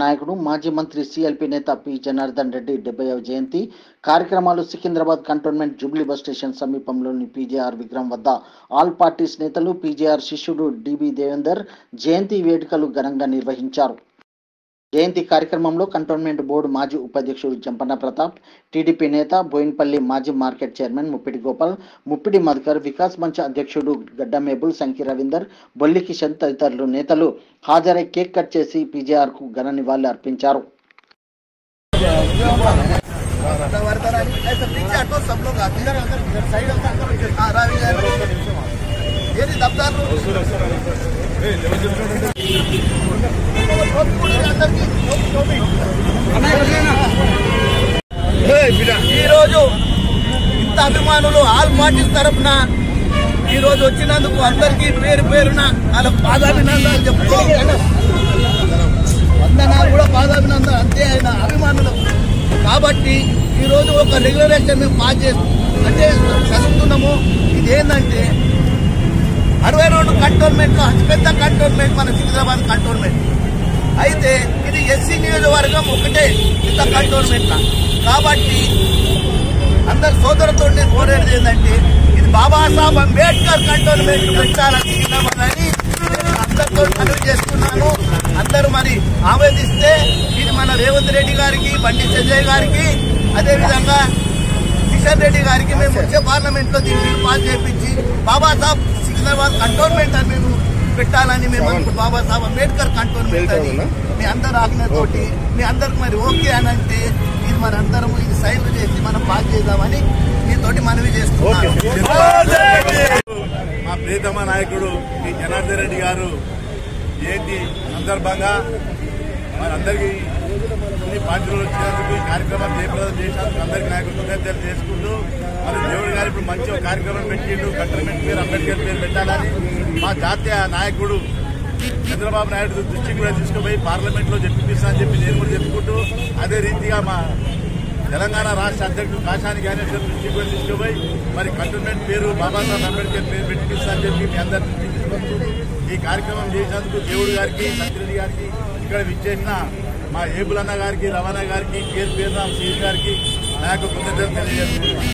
నాయకుడు మాజీ మంత్రి సిఎల్పి నేత పి జనార్దన్ రెడ్డి డెబ్బైవ జయంతి కార్యక్రమాలు Secunderabad cantonment jubilee bus station సమీపంలోని పీజేఆర్ విగ్రహం వద్ద ఆల్ పార్టీస్ నేతలు పీజేఆర్ శిష్యుడు డిబి దేవేందర్ జయంతి వేడుకలు ఘనంగా నిర్వహించారు జయంతి కార్యక్రమంలో కంటోన్మెంట్ బోర్డు మాజీ ఉపాధ్యక్షుడు జంపన్న ప్రతాప్ టీడీపీ నేత బోయిన్పల్లి మాజీ మార్కెట్ చైర్మన్ ముప్పిడి గోపాల్ ముప్పిడి మధుకర్ వికాస్ మంచ్ అధ్యక్షుడు గడ్డమేబుల్ సంకి రవీందర్ బొల్లి కిషన్ తదితరులు నేతలు హాజరై కేక్ కట్ చేసి పీజేఆర్ కు ఘన నివాళులు అర్పించారు ऐसे पीछे हटो सब लोग आते हैं इधर इधर साइड हाँ रावी ये नहीं दबदार ఈరోజు ఇంత అభిమానులు ఆల్ పార్టీస్ తరఫున ఈ రోజు వచ్చినందుకు అందరికీ పేరు పేరున వాళ్ళ పాదాభినందనలు చెప్తూ వందనాలు కూడా పాదాభినందన అంతే ఆయన అభిమానులు కాబట్టి ఈ రోజు ఒక రెగ్యులరేషన్ మేము పాస్ చేస్తాం అంటే చదువుతున్నాము ఇది ఏంటంటే అరవై రెండు కంటోన్మెంట్ లో అతిపెద్ద కంటోన్మెంట్ మన సికింద్రాబాద్ కంటోన్మెంట్ అయితే ఇది ఎస్సీ నియోజకవర్గం ఒకటే ఇంత కంటోన్మెంట్ కాబట్టి అందరు సోదరులతో నేను కోరేది ఏంటంటే ఇది బాబాసాహెబ్ అంబేద్కర్ కంటోన్మెంట్ పెట్టాలని సికింద్రాబాద్ అని నేను అందరితో మనవి చేస్తున్నాను అందరూ మరి ఆవేదిస్తే ఇది మన రేవంత్ రెడ్డి గారికి బండి సంజయ్ గారికి అదేవిధంగా కిషన్ రెడ్డి గారికి మేము వచ్చే పార్లమెంట్ లో దీన్ని బిల్ పాస్ చేయించి బాబాసాహెబ్ సికింద్రాబాద్ కంటోన్మెంట్ అని మేము పెట్టాలని మేము అనుకుంటున్నాం బాబాసాహెబ్ అంబేద్కర్ కంటోన్మెంట్ అని మీ అందరు ఆజ్ఞతోటి మీ అందరికి మరి ఓకే అని అంటే ఇది మన అందరం ఇది సైన్ చేసి మనం పాస్ చేద్దామని మీతోటి మనవి చేస్తున్నాను మా ప్రియతమ నాయకుడు శ్రీ జనార్దన్ రెడ్డి గారు జయంతి సందర్భంగా మనందరికీ అన్ని పార్టీలు వచ్చినందుకు ఈ కార్యక్రమం జయప్రదం చేసినందుకు అందరికీ నాయకులు కృతజ్ఞతలు చేసుకుంటూ మరి దేవుడు గారు ఇప్పుడు మంచి ఒక కార్యక్రమం పెట్టిండు కంటోన్మెంట్ పేరు అంబేద్కర్ పేరు పెట్టాలని మా జాతీయ నాయకుడు చంద్రబాబు నాయుడు దృష్టికి కూడా తీసుకుపోయి పార్లమెంట్ లో చెప్పిస్తా అని చెప్పి నేను కూడా చెప్పుకుంటూ అదే రీతిగా మా తెలంగాణ రాష్ట్ర అధ్యక్షుడు కాశాని జ్ఞానేశ్వర్ దృష్టికి కూడా తీసుకుపోయి మరి కంటోన్మెంట్ పేరు బాబాసాహెబ్ అంబేద్కర్ పేరు పెట్టిస్తా అని చెప్పి మీ అందరి దృష్టికి తీసుకొస్తూ ఈ కార్యక్రమం చేసినందుకు దేవుడు గారికి సత్యరెడ్డి గారికి ఇక్కడ విచ్చేసిన మా ఏబులన్న గారికి రవాణా గారికి కేర్ పేరు సీఎం గారికి నాకు కృతజ్ఞతలు తెలియజేస్తున్నాను